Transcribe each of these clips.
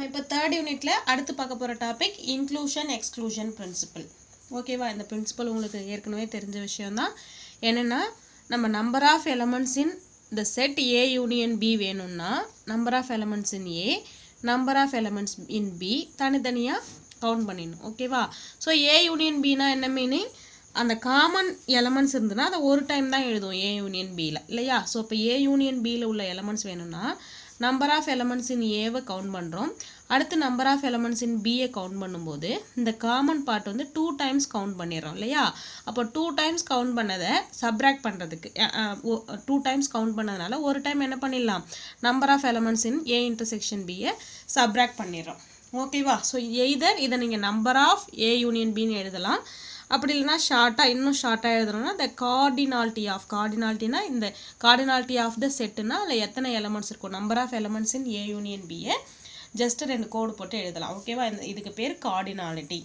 நம்ம இப்போ தேர்ட் யூனிட்ல அடுத்து பார்க்க போகிற டாபிக் இன்க்ளூஷன் எக்ஸ்க்ளூஷன் பிரின்சிபல் ஓகேவா இந்த பிரின்சிபல் உங்களுக்கு ஏற்கனவே தெரிஞ்ச விஷயம்தான் என்னென்னா நம்ம நம்பர் ஆஃப் எலமெண்ட்ஸ் இன் இந்த செட் ஏ யூனியன் பி வேணும்னா number of elements in A number of elements in B தனித்தனியாக கவுண்ட் பண்ணிடணும் ஓகேவா ஸோ ஏ யூனியன் பினா என்ன மீனிங் அந்த காமன் எலமெண்ட்ஸ் இருந்ததுன்னா அதை ஒரு டைம் தான் எழுதுவோம் ஏ யூனியன் பியில் இல்லையா ஸோ இப்போ ஏ யூனியன் பியில் உள்ள எலமெண்ட்ஸ் வேணும்னா நம்பர் ஆஃப் எலமெண்ட்ஸ் இன் ஏவை கவுண்ட் பண்ணுறோம் அடுத்து நம்பர் ஆஃப் எலமெண்ட்ஸ் இன் பியை கவுண்ட் பண்ணும்போது இந்த காமன் பார்ட் வந்து டூ டைம்ஸ் கவுண்ட் பண்ணிடுறோம் இல்லையா அப்போ டூ டைம்ஸ் கவுண்ட் பண்ணதை சப்ராக்ட் பண்ணுறதுக்கு டூ டைம்ஸ் கவுண்ட் பண்ணதுனால ஒரு டைம் என்ன பண்ணிடலாம் number of elements in A intersection பியை சப்ராக்ட் பண்ணிடுறோம் ஓகேவா ஸோ எய்தர் இதை நீங்கள் நம்பர் ஆஃப் ஏ யூனியன் பின்னு எழுதலாம் அப்படி இல்லைன்னா ஷார்ட்டாக இன்னும் ஷார்ட்டாக எழுதணும்னா த கார்டினாலிட்டி ஆஃப் கார்டினாலிட்டினா இந்த கார்டினாலிட்டி ஆஃப் த செட்டுனா அதில் எத்தனை எலமெண்ட்ஸ் இருக்கும் number of elements in A union பியை ஜஸ்ட் ரெண்டு கோடு போட்டு எழுதலாம் ஓகேவா இந்த இதுக்கு பேர் cardinality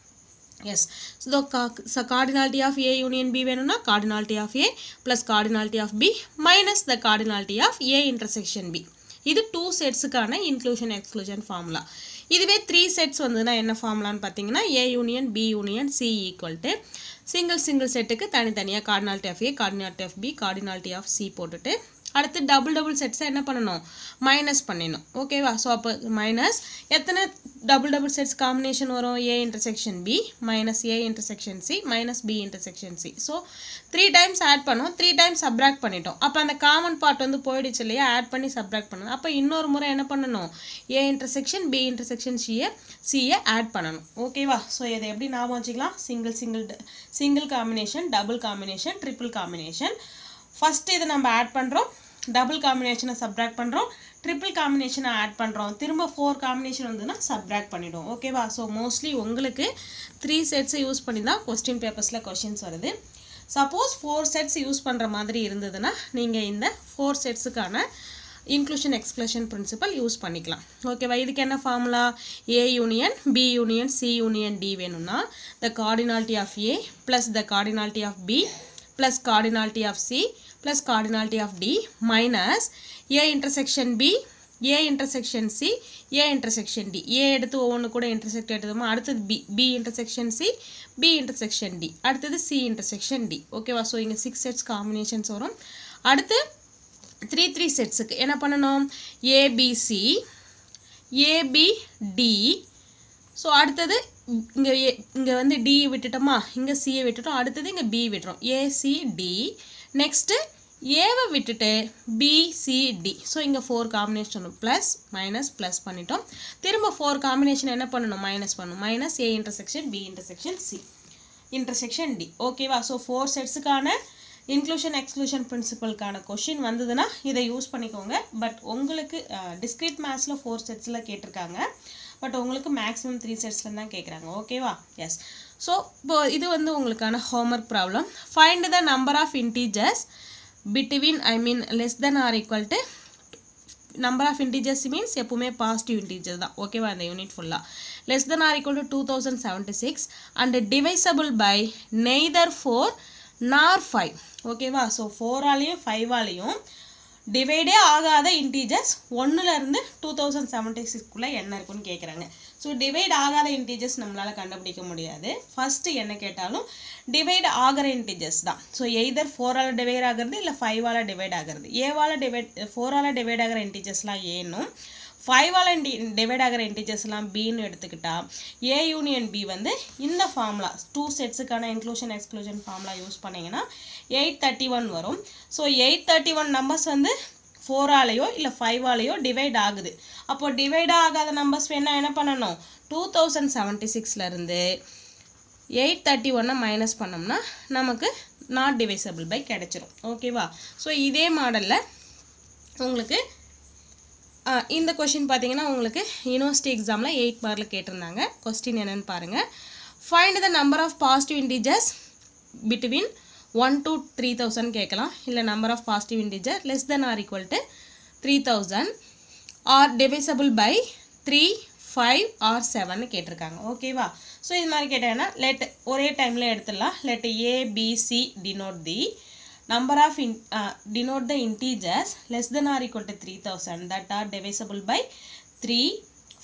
yes so so cardinality of A union B வேணும்னா cardinality of A plus cardinality of B minus the cardinality of A intersection B இது டூ செட்ஸுக்கான இன்க்ளூஷன் எக்ஸ்க்ளூஷன் ஃபார்முலா இதுவே த்ரீ செட்ஸ் வந்ததுன்னா என்ன ஃபார்முலான்னு பார்த்தீங்கன்னா A union B union C equal to single single செட்டுக்கு தனித்தனியாக cardinality of A cardinality of B cardinality of C போட்டுட்டு அடுத்து டபுள் டபுள் செட்ஸை என்ன பண்ணணும் மைனஸ் பண்ணிடணும் ஓகேவா ஸோ அப்போ மைனஸ் எத்தனை டபுள் டபுள் செட்ஸ் காம்பினேஷன் வரும் A intersection B minus A intersection C minus B intersection C so three times add பண்ணோம் த்ரீ டைம்ஸ் சப்ராக்ட் பண்ணிட்டோம் அப்போ அந்த காமன் பார்ட் வந்து போயிடுச்சு இல்லையா ஆட் பண்ணி சப்ராக்ட் பண்ணணும் அப்போ இன்னொரு முறை என்ன பண்ணணும் ஏ இன்டர்செக்ஷன் பி இன்டர்செக்ஷன் சியை சியை ஆட் பண்ணணும் ஓகேவா ஸோ இதை எப்படி ஞாபகம் வச்சுக்கலாம் single single single combination double combination triple combination first இதை நம்ம ஆட் பண்ணுறோம் டபுள் காம்பினேஷனை சப்ராக்ட் பண்ணுறோம் ட்ரிபிள் காம்பினேஷனை ஆட் பண்ணுறோம் திரும்ப ஃபோர் காம்பினேஷன் வந்துன்னா சப்ராக்ட் பண்ணிவிடும் ஓகேவா ஸோ மோஸ்ட்லி உங்களுக்கு த்ரீ செட்ஸை யூஸ் பண்ணி தான் கொஸ்டின் பேப்பர்ஸில் கொஷின்ஸ் வருது சப்போஸ் ஃபோர் செட்ஸ் யூஸ் பண்ணுற மாதிரி இருந்ததுன்னா நீங்கள் இந்த ஃபோர் செட்ஸுக்கான இன்க்ளூஷன் எக்ஸ்க்ளூஷன் பிரின்சிபல் யூஸ் பண்ணிக்கலாம் ஓகேவா இதுக்கு என்ன formula A union B union C union D வேணும்னா the cardinality of A plus the cardinality of B plus cardinality of C plus cardinality of D minus A intersection B A intersection C A intersection D A எடுத்து ஒவ்வொன்று கூட intersect எடுத்தோமா அடுத்தது B B intersection C B intersection D அடுத்தது C intersection D ஓகேவா so இங்கே six sets combinations வரும் அடுத்து த்ரீ த்ரீ செட்ஸுக்கு என்ன பண்ணணும் ஏபிசி ஏபிடி ஸோ அடுத்தது இங்கே ஏ இங்கே வந்து டி விட்டுட்டோமா இங்கே சியை விட்டுட்டோம் அடுத்தது இங்கே பி விட்டுறோம் ஏசிடி நெக்ஸ்ட்டு ஏவை விட்டுட்டு பிசிடி ஸோ இங்கே ஃபோர் காம்பினேஷன் வரும் ப்ளஸ் மைனஸ் ப்ளஸ் பண்ணிட்டோம் திரும்ப ஃபோர் காம்பினேஷன் என்ன பண்ணணும் மைனஸ் பண்ணணும் minus A intersection B intersection C intersection D ஓகேவா ஸோ ஃபோர் செட்ஸுக்கான இன்க்ளூஷன் எக்ஸ்க்ளூஷன் பிரின்சிபலுக்கான கொஷின் வந்ததுன்னா இதை யூஸ் பண்ணிக்கோங்க பட் உங்களுக்கு டிஸ்கிரிட் மேத்ஸில் ஃபோர் செட்ஸில் கேட்டிருக்காங்க பட் உங்களுக்கு மேக்ஸிமம் த்ரீ செட்ஸில் தான் கேட்குறாங்க ஓகேவா எஸ் ஸோ இப்போ இது வந்து உங்களுக்கான homework problem find the number of integers between I mean less than or equal to number of integers means எப்பவுமே பாசிட்டிவ் இன்டீஜர் தான் ஓகேவா இந்த யூனிட் ஃபுல்லாக less than or equal to two thousand seventy six and divisible by neither four nor five ஓகேவா so ஃபோராலையும் ஃபைவாலையும் divide ஆகாத integers ஒன்றுலேருந்து டூ தௌசண்ட் செவன்ட்டி சிக்ஸ்க்குள்ளே என்ன இருக்குன்னு கேட்குறாங்க ஸோ டிவைட் ஆகாத இன்டீஜர்ஸ் நம்மளால் கண்டுபிடிக்க முடியாது ஃபஸ்ட்டு என்ன கேட்டாலும் டிவைட் ஆகிற இன்டீஜர்ஸ் தான் ஸோ எய்தர் ஃபோரால் டிவைட் ஆகிறது இல்லை ஃபைவால் டிவைட் ஆகிறது ஏவால் டிவைட் ஃபோரால் டிவைட் ஆகிற இன்டீஜர்ஸ்லாம் ஏனும் ஃபைவால் இன்டி டிவைட் ஆகிற இன்டீஜர்ஸ்லாம் பின்னு எடுத்துக்கிட்டா ஏ யூனியன் பி வந்து இந்த ஃபார்முலா டூ செட்ஸுக்கான இன்க்ளூஷன் எக்ஸ்க்ளூஷன் ஃபார்முலா யூஸ் பண்ணிங்கன்னா எயிட் தேர்ட்டி ஒன் வரும் so eight thirty one numbers வந்து ஃபோராலேயோ இல்லை ஃபைவாலேயோ டிவைட் ஆகுது அப்போ டிவைட் ஆகாத நம்பர்ஸ் வேணால் என்ன பண்ணணும் டூ தௌசண்ட் செவன்ட்டி சிக்ஸ்லேருந்து எயிட் தேர்ட்டி ஒன்னை மைனஸ் பண்ணோம்னா நமக்கு நாட் டிவைசபிள் பை கிடச்சிரும் ஓகேவா ஸோ இதே மாடலில் உங்களுக்கு இந்த கொஷின் பார்த்தீங்கன்னா உங்களுக்கு யூனிவர்சிட்டி எக்ஸாமில் எயிட் மார்க்கில் கேட்டிருந்தாங்க கொஸ்டின் என்னென்னு பாருங்கள் find the number of positive integers between one to three thousand கேட்கலாம் இல்லை number of positive integer less than or equal to three thousand or divisible by three five or seven கேட்டிருக்காங்க ஓகேவா so இது மாதிரி கேட்டாங்கன்னா let ஒரே டைமில் எடுத்துடலாம் let ABC denote the number of in, uh, denote the integers less than or equal to 3000 that are divisible by 3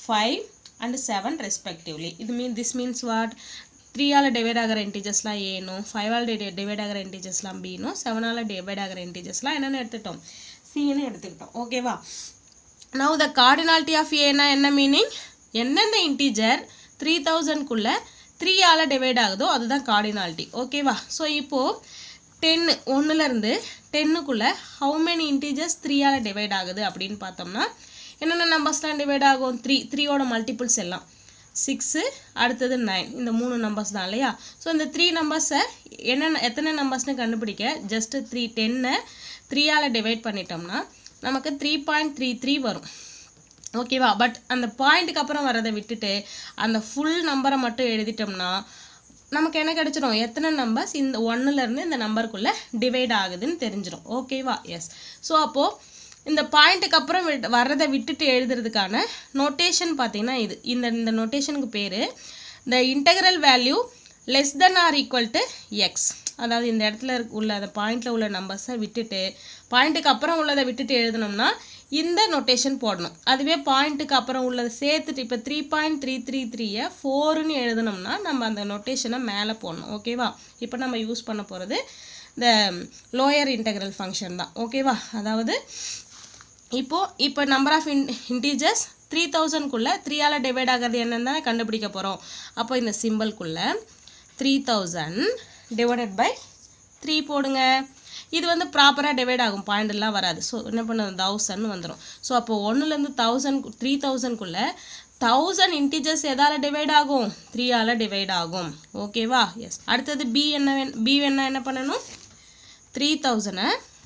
five and seven respectively இது mean this means what த்ரீயால் டிவைட் ஆகிற இன்டீஜர்ஸ்லாம் ஏனும் ஃபைவால் டிவைட் ஆகிற இன்டீஜர்ஸ்லாம் பீனும் செவனால் divide ஆகிற இன்டீஜர்ஸ்லாம் என்னென்னு எடுத்துட்டோம் சின்னு எடுத்துக்கிட்டோம் ஓகேவா நவ் த கார்டினாலிட்டி ஆஃப் ஏனா என்ன மீனிங் எந்தெந்த இன்டீஜர் த்ரீ தௌசண்ட்குள்ளே த்ரீயால் டிவைட் ஆகுதோ அதுதான் கார்டினாலிட்டி ஓகேவா ஸோ இப்போது டென்னு ஒன்றுலேருந்து டென்னுக்குள்ளே ஹவு மெனி இன்டீஜர்ஸ் த்ரீயால் டிவைட் ஆகுது அப்படின்னு பார்த்தோம்னா என்னென்ன நம்பர்ஸ்லாம் டிவைட் ஆகும் த்ரீ த்ரீயோட மல்டிபிள்ஸ் எல்லாம் சிக்ஸு அடுத்தது நைன் இந்த மூணு நம்பர்ஸ் தான் இல்லையா ஸோ இந்த த்ரீ நம்பர்ஸை என்னென்ன எத்தனை நம்பர்ஸ்னு கண்டுபிடிக்க ஜஸ்ட்டு த்ரீ டென்னை த்ரீயால் டிவைட் பண்ணிட்டோம்னா நமக்கு த்ரீ பாயிண்ட் த்ரீ த்ரீ வரும் ஓகேவா பட் அந்த பாயிண்ட்டுக்கு அப்புறம் வரதை விட்டுட்டு அந்த ஃபுல் நம்பரை மட்டும் எழுதிட்டோம்னா நமக்கு என்ன கிடைச்சிரும் எத்தனை நம்பர்ஸ் இந்த ஒன்றுலேருந்து இந்த நம்பருக்குள்ளே டிவைட் ஆகுதுன்னு தெரிஞ்சிடும் ஓகேவா எஸ் ஸோ அப்போது இந்த பாயிண்ட்டுக்கு அப்புறம் விட்- வர்றதை விட்டுட்டு எழுதுறதுக்கான நோட்டேஷன் பார்த்தீங்கன்னா இது இந்த இந்த நோட்டேஷனுக்கு பேர் the integral value less than or equal to x அதாவது இந்த இடத்துல இருக்க- உள்ள அந்த பாயிண்டில் உள்ள நம்பர்ஸை விட்டுட்டு பாயிண்ட்டுக்கு அப்புறம் உள்ளதை விட்டுட்டு எழுதணும்னா இந்த நொட்டேஷன் போடணும் அதுவே பாயிண்ட்டுக்கு அப்புறம் உள்ளதை சேர்த்துட்டு இப்போ த்ரீ பாயிண்ட் த்ரீ த்ரீ த்ரீயை ஃபோருன்னு எழுதணும்னா நம்ம அந்த நொட்டேஷனை மேலே போடணும் ஓகேவா இப்போ நம்ம யூஸ் பண்ண போகிறது இந்த லோயர் இன்டெக்ரல் ஃபங்க்ஷன் தான் ஓகேவா அதாவது இப்போ இப்போ number of in integers three தௌசண்ட்குள்ளே த்ரீயால் டிவைட் ஆகிறது என்னன்னு தானே கண்டுபிடிக்க போகிறோம் அப்போ இந்த சிம்பிள்குள்ளே three thousand divided by three போடுங்க இது வந்து ப்ராப்பராக டிவைட் ஆகும் பாயிண்ட் எல்லாம் வராது ஸோ என்ன பண்ணுது தௌசண்ட் வந்துடும் ஸோ அப்போ ஒன்றுலேருந்து தௌசண்ட் த்ரீ தௌசண்ட்குள்ளே தௌசண்ட் இன்டீஜர்ஸ் எதால் டிவைட் ஆகும் த்ரீயால் டிவைட் ஆகும் ஓகேவா எஸ் அடுத்தது பி என்ன பி என்ன என்ன பண்ணணும் த்ரீ தௌசண்டை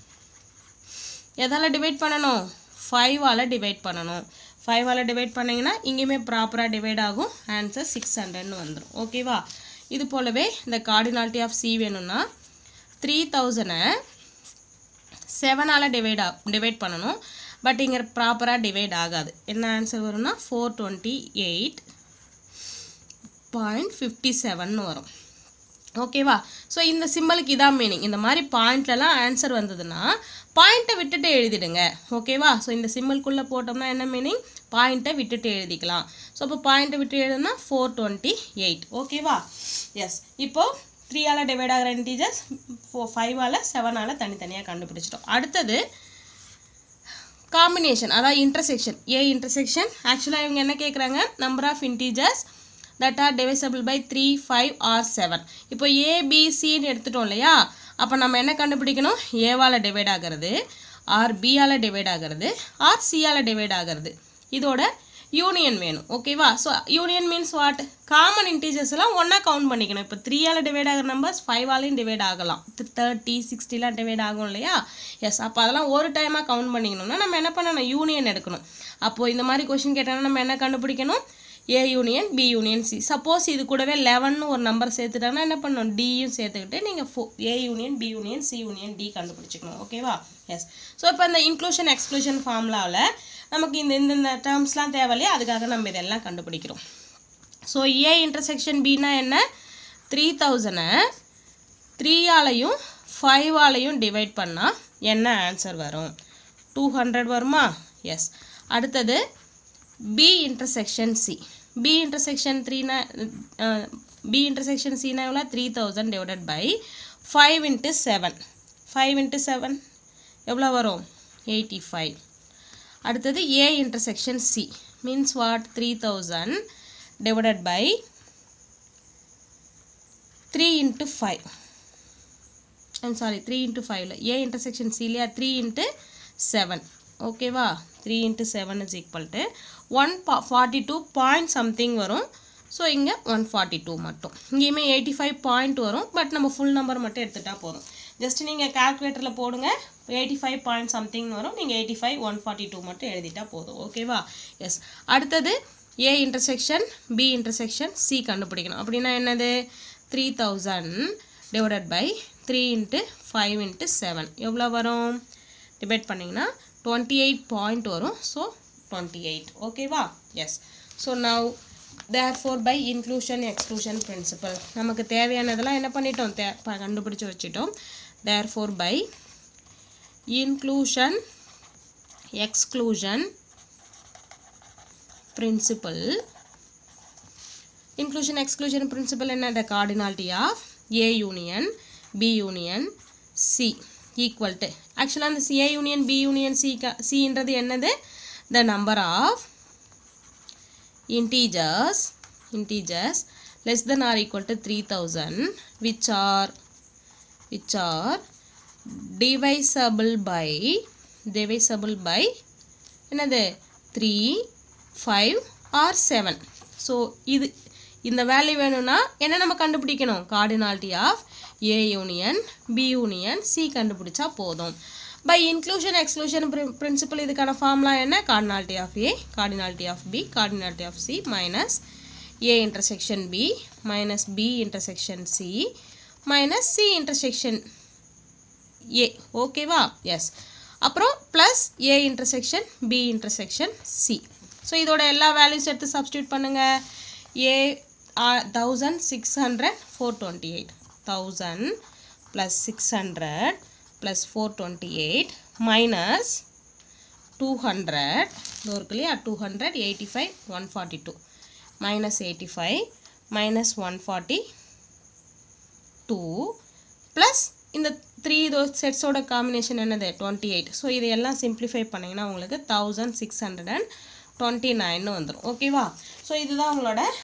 எதால் டிவைட் பண்ணணும் ஃபைவால் டிவைட் பண்ணணும் ஃபைவால் டிவைட் பண்ணிங்கன்னா இங்கேயுமே ப்ராப்பராக டிவைட் ஆகும் ஆன்சர் சிக்ஸ் ஹண்ட்ரட்னு வந்துடும் ஓகேவா இது போலவே இந்த கார்டினாலிட்டி ஆஃப் சி வேணும்னா த்ரீ தௌசண்டை செவனால் டிவைட் ஆ டிவைட் பண்ணணும் பட் இங்கே ப்ராப்பராக டிவைட் ஆகாது என்ன ஆன்சர் வரும்னா four twenty eight point fifty seven வரும் ஓகேவா ஸோ இந்த சிம்பலுக்கு இதான் மீனிங் இந்த மாதிரி பாயிண்ட்லலாம் ஆன்சர் வந்ததுன்னா பாயிண்ட்டை விட்டுட்டு எழுதிடுங்க ஓகேவா ஸோ இந்த சிம்பிள்குள்ளே போட்டோம்னா என்ன மீனிங் பாயிண்ட்டை விட்டுட்டு எழுதிக்கலாம் ஸோ அப்போ பாயிண்ட்டை விட்டு எழுதுனா ஃபோர் டுவெண்ட்டி எயிட் ஓகேவா எஸ் இப்போது த்ரீயால் டிவைட் ஆகிற இன்டீஜர்ஸ் ஃபோ ஃபைவால் செவனால் தனித்தனியாக கண்டுபிடிச்சிட்டோம் அடுத்தது காம்பினேஷன் அதாவது இன்டர்செக்ஷன் ஏ இன்டர்செக்ஷன் ஆக்சுவலாக இவங்க என்ன கேட்குறாங்க number of integers that are divisible by three five or seven இப்போ ஏபிசின்னு எடுத்துட்டோம் இல்லையா அப்போ நம்ம என்ன கண்டுபிடிக்கணும் ஏவால் டிவைட் ஆகிறது ஆர் பியால் டிவைட் ஆகிறது ஆர் சியால் டிவைட் ஆகிறது இதோட யூனியன் வேணும் ஓகேவா so union means what common integers எல்லாம் ஒன்றா கவுண்ட் பண்ணிக்கணும் இப்போ த்ரீயால் டிவைட் ஆகிற நம்பர்ஸ் ஃபைவாலையும் டிவைட் ஆகலாம் தேர்ட்டி சிக்ஸ்டிலாம் டிவைட் ஆகும் இல்லையா எஸ் அப்போ அதெல்லாம் ஒரு டைமாக கவுண்ட் பண்ணிக்கணும்னா நம்ம என்ன பண்ணணும் யூனியன் எடுக்கணும் அப்போது இந்த மாதிரி கொஷின் கேட்டாங்கன்னா நம்ம என்ன கண்டுபிடிக்கணும் A union B union C suppose இது கூடவே லெவன்னு ஒரு நம்பர் சேர்த்துட்டாங்கன்னா என்ன பண்ணணும் டியும் சேர்த்துக்கிட்டு நீங்கள் for A union B union C union D கண்டுபிடிச்சிக்கணும் ஓகேவா எஸ் ஸோ இப்போ இந்த இன்க்ளூஷன் எக்ஸ்க்ளூஷன் ஃபார்முலாவில் நமக்கு இந்த இந்த டேர்ம்ஸ்லாம் தேவையில்லையா அதுக்காக நம்ம இதெல்லாம் கண்டுபிடிக்கிறோம் ஸோ ஏ இன்டர்செக்ஷன் பின்னா என்ன த்ரீ தௌசண்டை த்ரீயாலையும் ஃபைவாலையும் டிவைட் பண்ணால் என்ன ஆன்சர் வரும் டூ ஹண்ட்ரட் வருமா எஸ் அடுத்தது B intersection C B intersection த்ரீனா பி இன்டர்செக்ஷன் சினா எவ்வளோ three thousand divided by five into seven five into seven எவ்வளோ வரும் எயிட்டி ஃபைவ் அடுத்தது A intersection C means what three thousand divided by three into five I'm sorry three into ஃபைவ்ல A intersection C இல்லையா three into seven ஓகேவா three into seven is equal to one பா forty two point something வரும் so இங்கே one forty two மட்டும் இங்கேயுமே eighty five point வரும் but நம்ம ஃபுல் நம்பர் மட்டும் எடுத்துட்டா போதும் ஜஸ்ட் நீங்கள் கால்குலேட்டரில் போடுங்க எயிட்டி ஃபைவ் பாயிண்ட் சம்திங்னு வரும் நீங்கள் eighty five one forty two மட்டும் எழுதிட்டா போதும் ஓகேவா எஸ் அடுத்தது A intersection B intersection C கண்டுபிடிக்கணும் அப்படின்னா என்னது three thousand divided by three into five into seven எவ்வளோ வரும் டிவைட் பண்ணிங்கன்னா டுவெண்ட்டி எயிட் பாயிண்ட் வரும் ஸோ டுவெண்ட்டி எயிட் ஓகேவா yes so now there four by inclusion exclusion principal நமக்கு தேவையானதெல்லாம் என்ன பண்ணிட்டோம் தே ப- கண்டுபிடிச்சு வச்சுட்டோம் தேர் four by inclusion exclusion principle inclusion exclusion principle என்ன the cardinality of A union B union C equal to actually அந்த A union B union C க- C ன்றது என்னது the number of integers integers less than or equal to 3000 which are which are divisible by divisible by என்னது three five or seven so இது இந்த value வேணும்னா என்ன நம்ம கண்டுபிடிக்கணும் cardinality of A union B union C கண்டுபிடிச்சா போதும் by inclusion exclusion principal இதுக்கான ஃபார்ம்லாம் என்ன cardinality of A cardinality of B cardinality of C minus A intersection B minus B intersection C minus C intersection A ஓகேவா S அப்புறம் plus A intersection B intersection C so இதோட எல்லா values எடுத்து substitute பண்ணுங்கள் ஏ thousand six hundred four twenty eight thousand plus six hundred plus four twenty eight minus two hundred இது இருக்கு இல்லையா two hundred eighty five one forty two minus eighty five minus one forty two plus இந்த three இதோ செட்ஸோட combination என்னது twenty eight so இதையெல்லாம் simplify பண்ணிங்கன்னா உங்களுக்கு thousand six hundred and twenty நைன்னு வந்துடும் ஓகேவா ஸோ இதுதான் உங்களோட